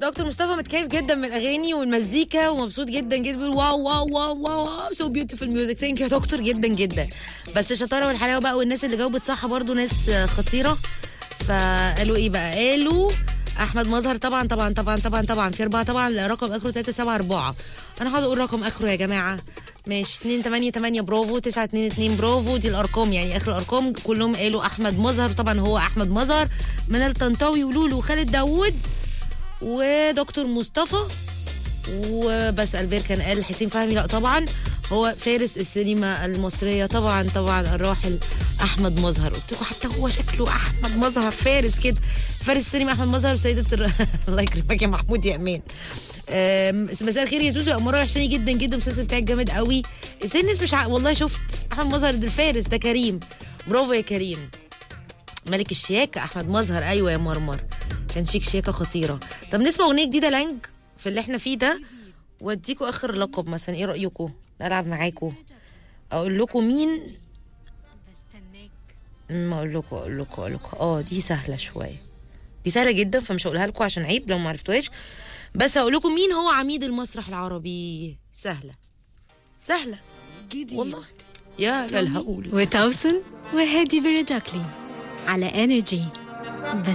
دكتور مصطفى متكيف جدا من الاغاني والمزيكا ومبسوط جدا جدا بيقول واو واو واو واو سو بيوتيفول ميوزك ثانك يو يا دكتور جدا جدا بس الشطاره والحلاوه بقى والناس اللي جاوبت صح برضو ناس آه، خطيره فقالوا ايه بقى قالوا احمد مظهر طبعا طبعا طبعا طبعا طبعا في اربعه طبعا رقم اخره 374 انا هقعد اقول رقم اخره يا جماعه ماشي 2 8 8 برافو 9 2 2 برافو دي الارقام يعني اخر الارقام كلهم قالوا احمد مظهر طبعا هو احمد مظهر منال طنطاوي ولولو وخالد داوود ودكتور مصطفى وبس البير كان قال حسين فهمي لا طبعا هو فارس السينما المصريه طبعا طبعا الراحل احمد مظهر قلت لكم حتى هو شكله احمد مظهر فارس كده فارس السينما احمد مظهر وسيده الر... الله يكرمك يا محمود يا امان أم، مساء الخير يا زوزو اموره وحشاني جدا جدا المسلسل بتاعك جامد قوي ازاي الناس مش ع... والله شفت احمد مظهر ده الفارس ده كريم برافو يا كريم ملك الشياكة أحمد مظهر أيوة يا مرمر كان شيك شياكة خطيرة طب نسمع أغنية جديدة لانج في اللي احنا فيه ده واديكوا آخر لقب مثلا إيه رأيكم نلعب معاكم أقول لكم مين ما أقول لكم أقول لكم أقول لكم آه دي سهلة شوية دي سهلة جدا فمش هقولها لكم عشان عيب لو ما عرفتوهاش بس هقول لكم مين هو عميد المسرح العربي سهلة سهلة والله يا لا هقول وتوسن وهادي برجاكلي على انرجي